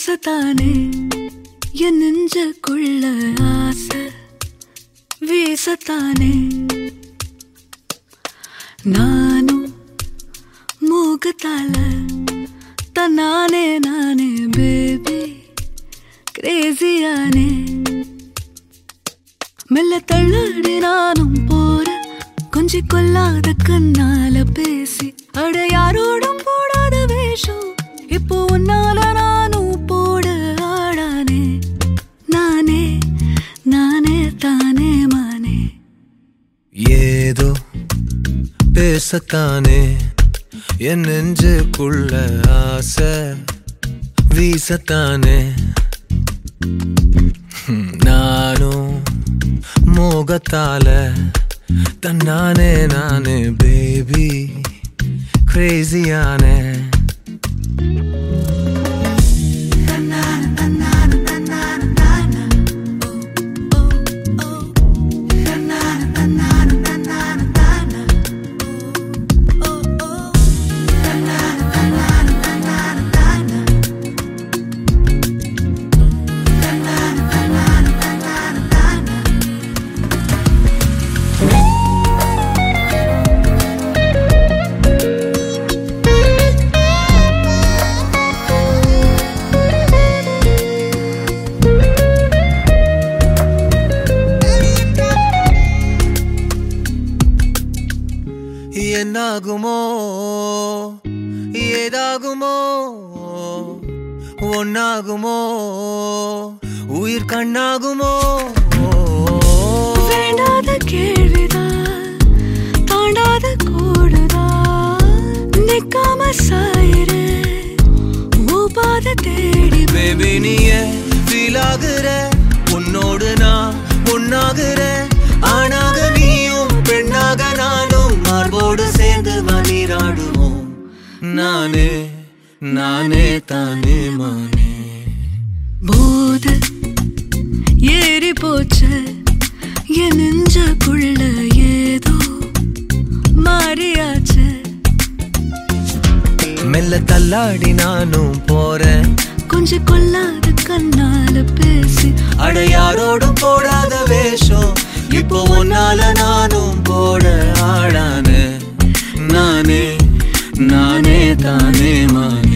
பேசத்தானே என் நெஞ்சுக்குள்ள ஆசை வீசத்தானே நானும் மூகத்தால தன்னானே நானே பேபி கிரேசியானே மெல்ல தள்ளாடி நானும் போற கொஞ்சி கொல்லாத கண்ணால பேசி அட யாரோடும் போடாத வேஷம் இப்போ உன்னால நானும் போட ஆடானே நானே நானே தானே மானே ஏதோ பேசத்தானே என் நெஞ்சுக்குள்ள ஆசை வீசத்தானே ஹம், நானும் மோகத்தால தன்னானே நானே பேபி கிரேசியானே என்னாகுமோ ஏதாகுமோ ஒன்னாகுமோ உயிர் கண்ணாகுமோ வேண்டாத கேள்விதான் தாண்டாத கோடுதான் நிக்காம சாயிரு ஊபாத தேடி பேபி நீய ஃபீல் ஆகுற உன்னோடு நான் ஒன்னாகுற ஆணாக நீயும் பெண்ணாக நானும் மார்போடு சேர்ந்து மணிராடுவோம் நானே நானே தானே மானே போத ஏறி போச்சு என் நெஞ்சுக்குள்ள ஏதோ மாறியாச்சு மெல்ல தள்ளாடி நானும் போறேன் கொஞ்சம் கொல்லாத கண்ணால பேசி அட யாரோடும் போடாத வேஷம் இப்போ உன்னால நானும் போட ஆடானே நானே நானே தானே மானே